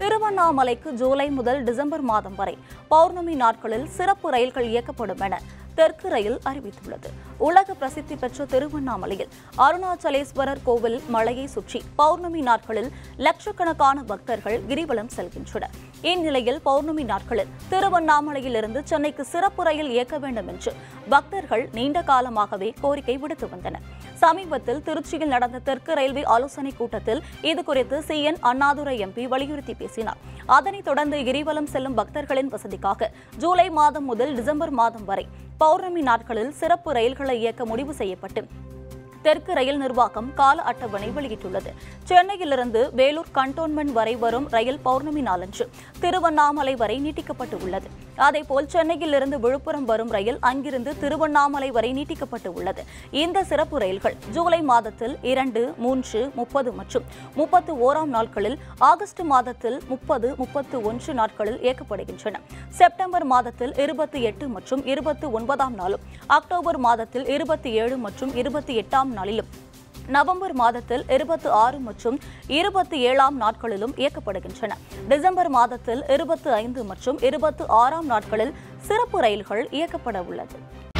திருவண்ணாமலைக்கு ஜூலை முதல் டிசம்பர் மாதம் வரை பௌர்ணமி நாட்களில் சிறப்பு ரயில்கள் இயக்கப்படும் என தெற்கு ரயில் அறிவித்துள்ளது உலக பிரசித்தி பெற்ற திருவண்ணாமலையில் அருணாச்சலேஸ்வரர் கோவில் மலையை சுற்றி பௌர்ணமி நாட்களில் லட்சக்கணக்கான பக்தர்கள் கிரிவலம் செல்கின்றனர் இந்நிலையில் பௌர்ணமி நாட்களில் திருவண்ணாமலையிலிருந்து சென்னைக்கு சிறப்பு ரயில் இயக்க வேண்டும் என்று பக்தர்கள் நீண்ட காலமாகவே கோரிக்கை விடுத்து வந்தனர் சமீபத்தில் திருச்சியில் நடந்த தெற்கு ரயில்வே ஆலோசனைக் கூட்டத்தில் இதுகுறித்து சி என் அண்ணாதுரை எம்பி வலியுறுத்தி பேசினார் அதனைத் தொடர்ந்து கிரிவலம் செல்லும் பக்தர்களின் வசதிக்காக ஜூலை மாதம் முதல் டிசம்பர் மாதம் வரை பௌர்ணமி நாட்களில் சிறப்பு ரயில்களை இயக்க முடிவு செய்யப்பட்டு தெற்கு ரயில் நிர்வாகம் கால அட்டவணை வெளியிட்டுள்ளது சென்னையிலிருந்து வேலூர் கண்டோன்மெண்ட் வரை வரும் ரயில் பௌர்ணமி நாளன்று திருவண்ணாமலை வரை நீட்டிக்கப்பட்டு உள்ளது அதேபோல் சென்னையிலிருந்து விழுப்புரம் வரும் ரயில் அங்கிருந்து திருவண்ணாமலை வரை நீட்டிக்கப்பட்டு உள்ளது இந்த சிறப்பு ரயில்கள் ஜூலை மாதத்தில் இரண்டு மூன்று முப்பது மற்றும் முப்பத்து ஓராம் நாட்களில் ஆகஸ்ட் மாதத்தில் முப்பது முப்பத்து ஒன்று நாட்களில் இயக்கப்படுகின்றன செப்டம்பர் மாதத்தில் இருபத்தி எட்டு மற்றும் இருபத்தி ஒன்பதாம் நாளும் அக்டோபர் மாதத்தில் இருபத்தி ஏழு மற்றும் இருபத்தி எட்டாம் நாளிலும் நவம்பர் மாதத்தில் இருபத்தி ஆறு மற்றும் இருபத்தி ஏழாம் நாட்களிலும் இயக்கப்படுகின்றன டிசம்பர் மாதத்தில் இருபத்தி ஐந்து மற்றும் இருபத்தி ஆறாம் நாட்களில் சிறப்பு ரயில்கள் இயக்கப்பட உள்ளது